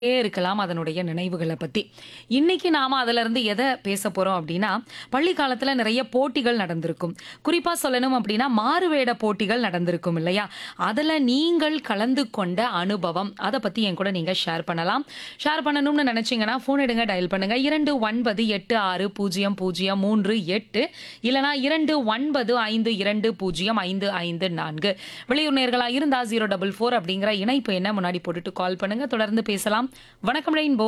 இருக்கலாம் அதனுடைய நினைவுகள பத்தி. இன்னைக்கு நாம அதிலிருந்து எத பேச போறோம் அப்படின்னா, பள்ளி காலத்துல நிறைய போட்டிகள் நடந்திருக்கும். குறிப்பா சொல்லணும் அப்படின்னா, மாறுவேட போட்டிகள் நடந்திருக்கும் இல்லையா? அதுல நீங்கள் கலந்து கொண்ட அனுபவம், அத பத்தி என் கூட நீங்க ஷேர் பண்ணலாம். ஷேர் பண்ணணும்னு நினைச்சீங்கன்னா, ஃபோன் எடுங்க, டயல் பண்ணுங்க. 29860038 இல்லனா 2952055554. வெளியூர் நேயர்களா இருந்தா 044 அப்படிங்கிற இணைப்பு எண்ண முன்னாடி போட்டுட்டு கால் பண்ணுங்க. தொடர்ந்து பேசலாம். வணக்கம் ரெயின்போ.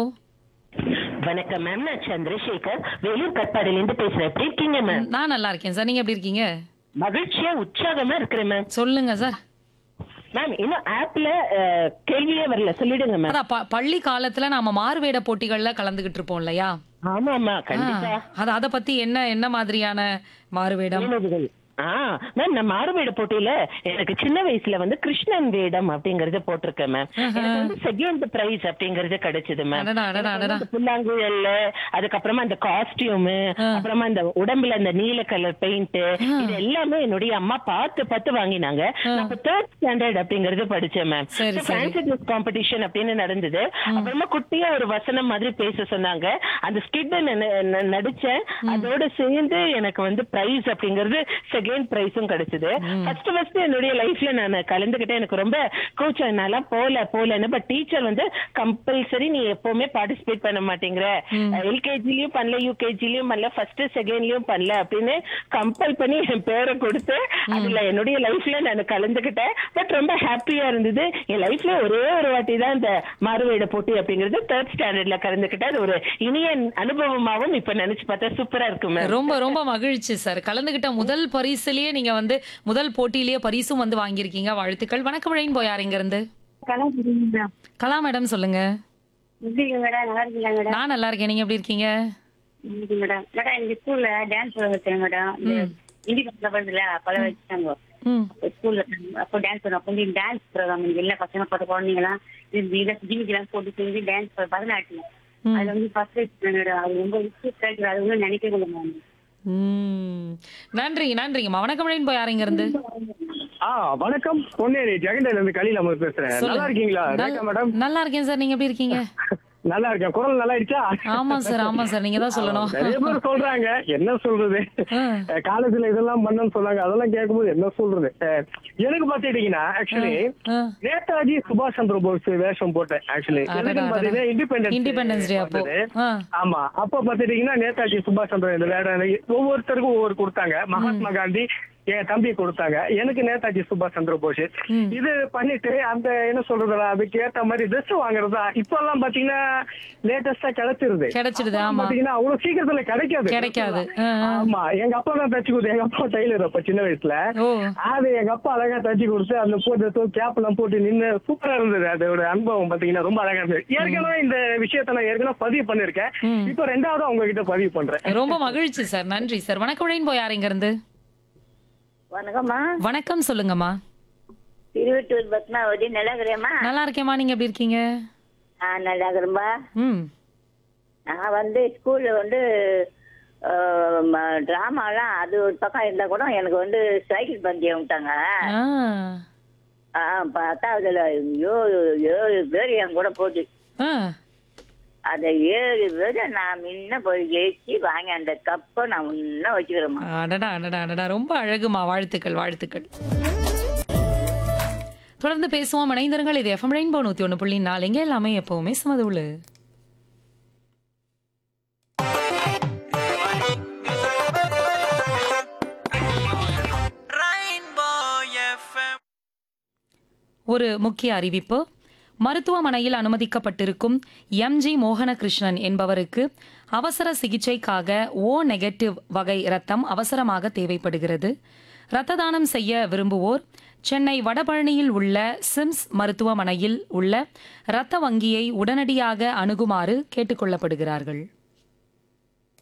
வணக்கம் மேம் நான் சந்திரசேகர் வேலூர் கட்பாடில இருந்து பேசுறேன் எப்படி இருக்கீங்க மேம் நான் நல்லா இருக்கேன் சார். நீங்க எப்படி இருக்கீங்க? மகிழ்ச்சியா உற்சாகமா இருக்கிறேன் மேம் சொல்லுங்க சார். மேம் இன்னும் ஆப்ல கேள்வியே வரல சொல்லிடுங்க மேம் அதான் ப- பள்ளி காலத்துல நாம மாறுவேட போட்டிகள்ல கலந்துகிட்டு இருப்போம் இல்லையா? ஆமா ஆமா கண்டிப்பா ஆ, அது அத பத்தி என்ன என்ன மாதிரியான மாறுவேடம்? நினைவுகள். ஆ மேம் நான் மாறுவேட போட்டியில எனக்கு சின்ன வயசுல வந்து கிருஷ்ணன் வேடம் அப்படிங்கறது போட்டிருக்கேன் மேம் எனக்கு வந்து செகண்ட் பிரைஸ் அப்படிங்கறது கிடைச்சது மேம் அடடா, அடடா, அடடா. அந்த புல்லாங்குழல் அதுக்கப்புறமா அந்த காஸ்டியூம் அப்புறமா அந்த உடம்புல அந்த நீல கலர் பெயிண்ட் இது எல்லாமே என்னுடைய அம்மா பார்த்து பார்த்து வாங்கினாங்க நான் தேர்ட் ஸ்டாண்டர்ட் அப்படிங்கறது படிச்சேன் மேம் சரி, சரி. ஃபேன்சி ட்ரெஸ் காம்படிஷன் அப்படின்னு நடந்தது அப்புறமா குட்டியா ஒரு வசனம் மாதிரி பேச சொன்னாங்க அந்த ஸ்கிட் நடிச்சேன் அதோட சேர்ந்து எனக்கு வந்து பிரைஸ் அப்படிங்கிறது செகண்ட் பிரைஸும் கிடைச்சது ஃபர்ஸ்ட் ஃபர்ஸ்ட் என்னுடைய லைஃப்ல நான் கலந்துகிட்டேன் எனக்கு ரொம்ப கூச்சம் என்னால போல போலன்னு பட் டீச்சர் வந்து கம்பல்சரி நீ எப்பவுமே பார்ட்டிசிபேட் பண்ண மாட்டேங்கிற எல்கேஜிலயும் பண்ணல யூகேஜிலயும் பண்ணல ஃபர்ஸ்ட் செகண்ட்லயும் பண்ணல அப்படின்னு கம்பல் பண்ணி என் பேரை கொடுத்து அதுல என்னுடைய லைஃப்ல நான் கலந்துகிட்டேன் பட் ரொம்ப ஹாப்பியா இருந்தது என் லைஃப்ல ஒரே ஒரு வாட்டி தான் இந்த மாறுவேட போட்டி அப்படிங்கிறது தேர்ட் ஸ்டாண்டர்ட்ல கலந்துகிட்டேன் அது ஒரு இனிய அனுபவமாவும் இப்ப நினைச்சு பார்த்தா சூப்பரா இருக்கும் மேம் ரொம்ப ரொம்ப மகிழ்ச்சி சார். கலந்துகிட்ட முதல் பரிசுலயே நீங்க வந்து முதல் போட்டியிலேயே பரிசும் வந்து வாங்கியிருக்கீங்க. வாழ்த்துக்கள். வணக்கம் ரெயின்போ யார் இங்க இருந்து? கலா தெரியுங்களா கலா மேடம் சொல்லுங்க. எப்படி இருக்கீங்க மேடம் நல்லா இருக்கீங்களா மேடம் நான் நல்லா இருக்கேன். நீங்க எப்படி இருக்கீங்க? இன்னைக்கு மேடம் மேடம் எங்க ஸ்கூல்ல டான்ஸ் வச்சேன் மேடம் இந்த இந்தி பசங்க வருதுல பல வச்சுட்டாங்க ம். ஸ்கூல்ல அப்போ டான்ஸ் வரும் அப்போ டான்ஸ் ப்ரோக்ராம் எல்லா பசங்க பார்த்து குழந்தைங்களாம் ஜிமிக்கெல்லாம் போட்டு செஞ்சு டான்ஸ் பரதநாட்டியம் அதுல வந்து ஃபர்ஸ்ட் மேடம் அது ரொம்ப கிடைக்குது அது ஒன்றும் நினைக்கவே இல்லை மேம் ம். நன்றி நன்றிங்கம்மா. வணக்கம் ரெயின்போ யார் இங்க இருந்து? ஆ வணக்கம் பொன்னேரி ஜெகண்டையில இருந்து கலியில் அமர் பேசுறேன் சொல்லுங்க. நல்லா இருக்கீங்களா நல்- ரேகா மேடம் நல்லா இருக்கேன் சார். நீங்க எப்படி இருக்கீங்க? நல்லா இருக்கேன் குரல் நல்லா ஆயிடுச்சா ஆமா சார் ஆமா சார் நீங்க தான் சொல்லணும் நிறைய பேர் சொல்றாங்க என்ன சொல்றது ஆ. காலேஜ்ல இதெல்லாம் பண்ணன்னு சொன்னாங்க அதெல்லாம் கேட்கும்போது என்ன சொல்றது அஹ், எனக்கு பாத்துட்டீங்கன்னா ஆக்சுவலி ஆ. நேதாஜி சுபாஷ் சந்திர போஸ் வேஷம் போட்டேன் ஆக்சுவலி அடடா, எதுக்குன்னு பாத்தீங்கன்னா Independence இண்டிபெண்டன்ஸ் Day அப்போ. ஆ. ஆமா அப்ப பாத்துட்டீங்கன்னா நேதாஜி சுபாஷ் சந்திர இந்த வேடம் ஒவ்வொருத்தருக்கும் ஒவ்வொரு கொடுத்தாங்க மகாத்மா காந்தி என் தம்பி கொடுத்தாங்க எனக்கு நேதாஜி சுபாஷ் சந்திர போஸ் ம். இது பண்ணிட்டு அந்த என்ன சொல்றது அதுக்கு ஏத்த மாதிரி ட்ரெஸ் வாங்குறதா இப்ப எல்லாம் பாத்தீங்கன்னா லேட்டஸ்டா கிடைச்சிருது கிடைச்சிடுது, அப்ப ஆமா. பாத்தீங்கன்னா அவ்வளவு சீக்கிரத்துல கிடைக்காது கிடைக்காது. ஆ, ஆ. ஆமா எங்க அப்பா தான் தச்சு கொடுத்து எங்க அப்பா டெய்லர் அப்ப சின்ன வயசுல ஓ அது எங்க அப்பா அழகா தச்சு கொடுத்து அந்த போட்டு கேப் எல்லாம் போட்டு நின்னு சூப்பரா இருந்தது அதோட அனுபவம் பாத்தீங்கன்னா ரொம்ப அழகா இருந்தது ஏற்கனவே இந்த விஷயத்த நான் ஏற்கனவே பதிவு பண்ணிருக்கேன் ம். இப்ப ரெண்டாவது உங்ககிட்ட பதிவு பண்றேன் ரொம்ப மகிழ்ச்சி சார் நன்றி சார் வணக்கம் ரெயின்போ யார் இங்க இருந்து வணக்கம்மா வணக்கம் சொல்லுங்கம்மா திருவட்டூர் பத்மாவதி நல்லா இருக்கிறேம்மா நல்லா இருக்கேம்மா நீங்க எப்படி இருக்கீங்க ஆ நல்லா இருக்கிறேன்பா ம் நான் வந்து ஸ்கூல்ல வந்து ட்ராமாலாம் அது ஒரு பக்கம் இருந்தா கூட எனக்கு வந்து சைக்கிள் பந்தயம் விட்டாங்க ஆ ஆ, பத்தாவதுல ஐயோ ஏழு பேர் என் கூட போச்சு ஆ அந்த ஏழு பேர் நான் முன்ன போய் ஜெயிச்சு வாங்கி அந்த கப்பை நான் முன்ன வச்சுக்கிறேம்மா அடடா அடடா அடடா ரொம்ப அழகுமா வாழ்த்துக்கள் வாழ்த்துக்கள் தொடர்ந்து பேசுவோம் இணைந்திருங்கள் இது எஃப்எம் ரெயின்போ நூத்தி ஒண்ணு புள்ளி நாலு இங்க எல்லாமே எப்பவுமே சுமதுள்ளு ஒரு முக்கிய அறிவிப்பு மருத்துவமனையில் அனுமதிக்கப்பட்டிருக்கும் எம்ஜி மோகனகிருஷ்ணன் என்பவருக்கு அவசர சிகிச்சைக்காக ஓ நெகட்டிவ் வகை இரத்தம் அவசரமாக தேவைப்படுகிறது இரத்த தானம் செய்ய விரும்புவோர் சென்னை வடபழனியில் உள்ள சிம்ஸ் மருத்துவமனையில் உள்ள இரத்த வங்கியை உடனடியாக அணுகுமாறு கேட்டுக்கொள்ளப்படுகிறார்கள்